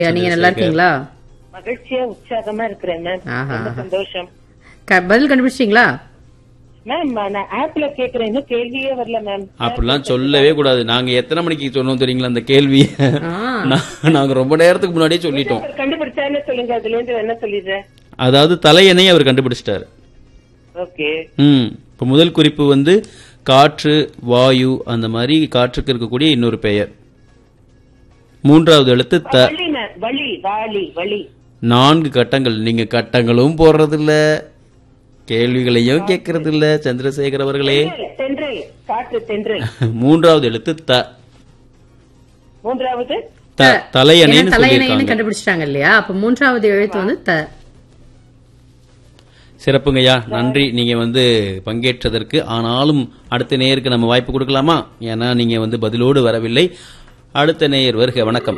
நீங்க நல்லா இருக்கீங்களா மகிழ்ச்சியா உற்சாகமா இருக்கிறேன் மேம் ஆஹா, ரொம்ப ஆஹா. சந்தோஷம் க- பதில் கண்டுபிடிச்சிட்டீங்களா மேம் நான் ஆப்ல கேக்குறேன் இன்னும் கேள்வியே வரல மேம் அப்படிலாம் சொல்லவே கூடாது நாங்க எத்தனை மணிக்கு சொன்னோம் தெரியுங்களா அந்த கேள்வி ஆ. நாங்க ரொம்ப நேரத்துக்கு முன்னாடியே சொல்லிட்டோம் அவர் கண்டுபிடிச்சான்னு சொல்லுங்க அதுல இருந்து என்ன சொல்லிடுறேன் அதாவது தலையணை அவர் கண்டுபிடிச்சிட்டாரு ஓகே ம் இப்போ முதல் குறிப்பு வந்து காற்று வாயு அந்த மாதிரி காற்றுக்கு இருக்கக்கூடிய இன்னொரு பெயர் மூன்றாவது எழுத்து த வழி மேம் வழி வாளி வழி நான்கு கட்டங்கள் நீங்க கட்டங்களும் போடுறது இல்ல கேள்விகளையும் கேட்கறது இல்ல சந்திரசேகர் அவர்களே தென்றல் காற்று தென்றல் மூன்றாவது எழுத்து த மூன்றாவது த தலையணைன்னு ஏன்னா தலையணைன்னு சொல்லியிருக்காங்க கண்டுபிடிச்சிட்டாங்க இல்லையா அப்ப மூன்றாவது எழுத்து வந்து த சிறப்புங்கய்யா நன்றி நீங்க வந்து பங்கேற்றதற்கு ஆனாலும் அடுத்த நேயருக்கு நம்ம வாய்ப்பு கொடுக்கலாமா ஏன்னா நீங்க வந்து பதிலோடு வரவில்லை அடுத்த நேயர் வருக வணக்கம்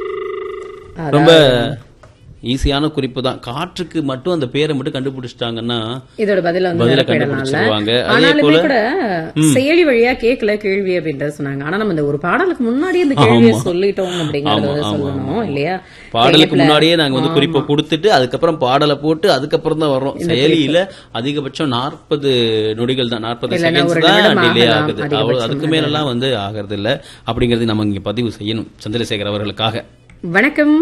ரொம்ப ஈஸியான குறிப்பு தான் காற்றுக்கு மட்டும் அந்த பேரை மட்டும் கண்டுபிடிச்சிட்டாங்கன்னா இதோட பதில வந்து பதில நிரப்பிடலாம்ல. கண்டுபிடிச்சிருவாங்க. அதே ஆனாலுமே போல- கூட செயலி வழியா கேட்கல கேள்வி அப்படின்றத சொன்னாங்க ஆனா நம்ம இந்த ஒரு பாடலுக்கு முன்னாடி இந்த கேள்வியை சொல்லிட்டோம் அப்படிங்கறத ஆமா, ஆமா, சொல்லணும் இல்லையா பாடலுக்கு இணைப்புல- முன்னாடியே நாங்க வந்து குறிப்பை கொடுத்துட்டு அதுக்கப்புறம் பாடலை போட்டு அதுக்கப்புறம் தான் வர்றோம் செயலியில அதிகபட்சம் நாற்பது நொடிகள் தான் நாற்பது இல்லைன்னா ஒரு செகண்ட்ஸ் தான் நிமிடம் டிலே ஆகலாம், ஆகுது அதிகபட்சம் அவ்வளவு அதுக்கு மேலெல்லாம் வந்து ஆகிறது இல்ல அப்படிங்கறது நம்ம இங்க பதிவு செய்யணும் சந்திரசேகர் அவர்களுக்காக வணக்கம்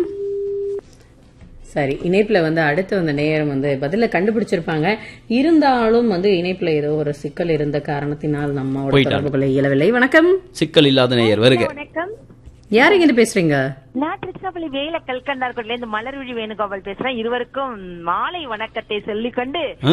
சரி இணைப்புல வந்து அடுத்து வந்த நேரம் வந்து பதில கண்டுபிடிச்சிருப்பாங்க இருந்தாலும் வந்து இணைப்புல ஏதோ ஒரு சிக்கல் இருந்த காரணத்தினால் நம்மோட போயிட்டாங்க. தொடர்பு கொள்ள இயலவில்லை வணக்கம் சிக்கல் இல்லாத நேயர் வருக வணக்கம் யார் இங்க இருந்து பேசுறீங்க நான் திருச்சிராப்பள்ளி வேல கல்கண்டார்கோட்ல இருந்து மலர்விழி வேணுகோபால் பேசுறேன் இருவருக்கும் மாலை வணக்கத்தை சொல்லிக்கொண்டு ஆ,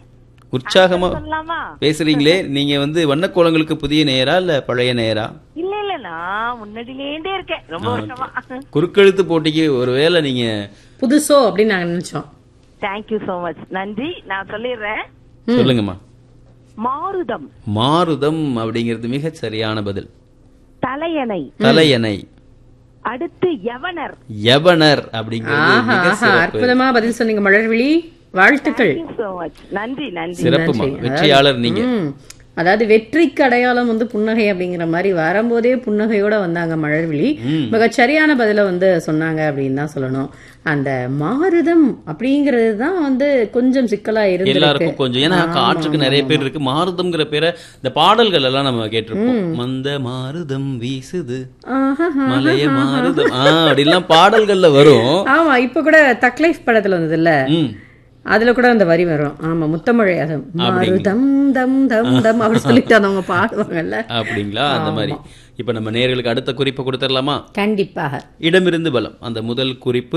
உற்சாகமா சொல்லலாமா பேசுறீங்களே நீங்க வந்து வண்ணக்கோலங்களுக்கு புதிய நேரா இல்ல பழைய நேரா இல்ல இல்ல நான் முன்னாடியிலேந்தே இருக்கேன் ரொம்ப வருஷமா குறுக்கெழுத்து போட்டிக்கு ஒருவேளை நீங்க புதுசோ அப்படின்னு நாங்க நினைச்சோம் தேங்க்யூ சோ மச் நன்றி நான் சொல்லிடுறேன் சொல்லுங்கம்மா மாருதம் மாருதம் அப்படிங்கிறது மிக சரியான பதில் தலையணை தலையணை அடுத்து யவனர் யவனர் அப்படிங்கிறது ஆஹா மிக ஆஹா சிறப்பு அற்புதமா பதில் சொன்னீங்க மலர்விழி வாழ்த்துக்கள் தேங்க்யூ சோ மச் நன்றி நன்றி சிறப்புமா நன்றி. வெற்றியாளர் நீங்க ம். அதாவது வெற்றிக்கு அடையாளம் வந்து புன்னகை அப்படிங்கிற மாதிரி வரும்போதே புன்னகையோட வந்தாங்க மழர்விழி மிக சரியான பதில வந்து சொன்னாங்க அப்படின்னு தான் சொல்லணும் அந்த மாருதம் அப்படிங்கிறது தான் வந்து கொஞ்சம் சிக்கலா இருந்திருக்கு எல்லாருக்கும் கொஞ்சம் ஏன்னா காற்றுக்கு நிறைய பேர் இருக்கு மாருதம்ங்கிற பேரை இந்த பாடல்கள் எல்லாம் நம்ம கேட்டிருப்போம் மந்த மாருதம் வீசுது ஆஹா. மலைய மாருதம் ஆ அப்படிலாம் பாடல்கள்ல வரும் ஆமா இப்ப கூட தக்லைஃப் படத்துல வந்ததுல்ல ம் அதுல கூட அந்த வரி வரும் ஆமா முத்தமழை அது மாருதம் தம் தம் தம் அப்படி சொல்லிட்டு அவங்க பாடுவாங்கல்ல அப்படிங்களா அந்த மாதிரி இப்ப நம்ம நேர்களுக்கு அடுத்த குறிப்பை கொடுத்துடலாமா கண்டிப்பாக இடமிருந்து பலம் அந்த முதல் குறிப்பு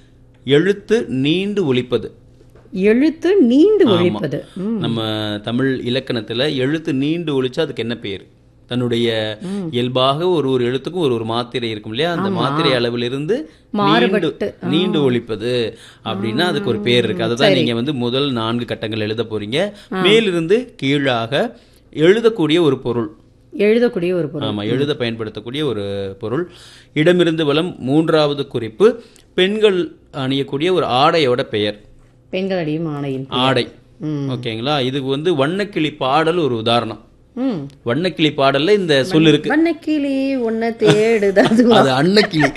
எழுத்து நீண்டு ஒலிப்பது எழுத்து நீண்டு ஒழிப்பது ம். நம்ம தமிழ் இலக்கணத்துல எழுத்து நீண்டு ஒழிச்சா அதுக்கு என்ன பேர் தன்னுடைய இயல்பாக ஒரு ஒரு எழுத்துக்கும் ஒரு ஒரு மாத்திரை இருக்கும் இல்லையா அந்த மாத்திரை அளவிலிருந்து நீண்டு மாறுபட்டு. நீண்டு ஒழிப்பது அப்படின்னா அதுக்கு ஒரு பேர் இருக்கு அதுதான் நீங்க வந்து முதல் நான்கு கட்டங்கள் எழுத போறீங்க மேலிருந்து கீழாக எழுதக்கூடிய ஒரு பொருள் எழுதக்கூடிய ஒரு பொருள் ஆமா எழுத பயன்படுத்தக்கூடிய ஒரு பொருள் இடமிருந்து வலம் மூன்றாவது குறிப்பு பெண்கள் அணியக்கூடிய ஒரு ஆடையோட பெயர் பெண்கள் அடியும் ஆணையின் ஆடை ம். ஓகேங்களா இதுக்கு வந்து வண்ணக்கிளி பாடல் ஒரு உதாரணம் ம் வண்ணக்கிளி பாடல்ல இந்த சொல் இருக்கு வண்ணக்கிளி உன்னை தேடுது அதுவா அது அன்னக்கிளி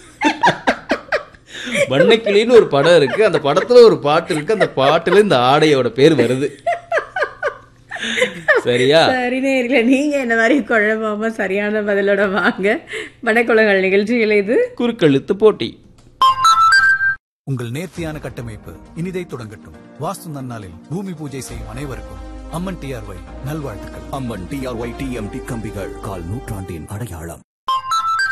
வண்ணக்கிளின்னு ஒரு படம் இருக்கு அந்த படத்துல ஒரு பாட்டு இருக்கு அந்த பாட்டுல இந்த ஆடையோட பேர் வருது சரியா சரி நேர்களே நீங்க என்ன மாதிரி குழம்பாம சரியான பதிலோட வாங்க வணக்கொலங்கள் நிகழ்ச்சிகள் இது குறுக்கெழுத்து போட்டி உங்கள் நேர்த்தியான கட்டமைப்பு இனிதை தொடங்கட்டும் வாஸ்து நன்னாளில் பூமி பூஜை செய்யும் அனைவருக்கும் அம்மன் டிஆர்ஒய் நல்வாழ்த்துக்கள் அம்மன் டிஆர்ஒய் டிஎம்டி கம்பிகள் கால் நூற்றாண்டின் அடையாளம்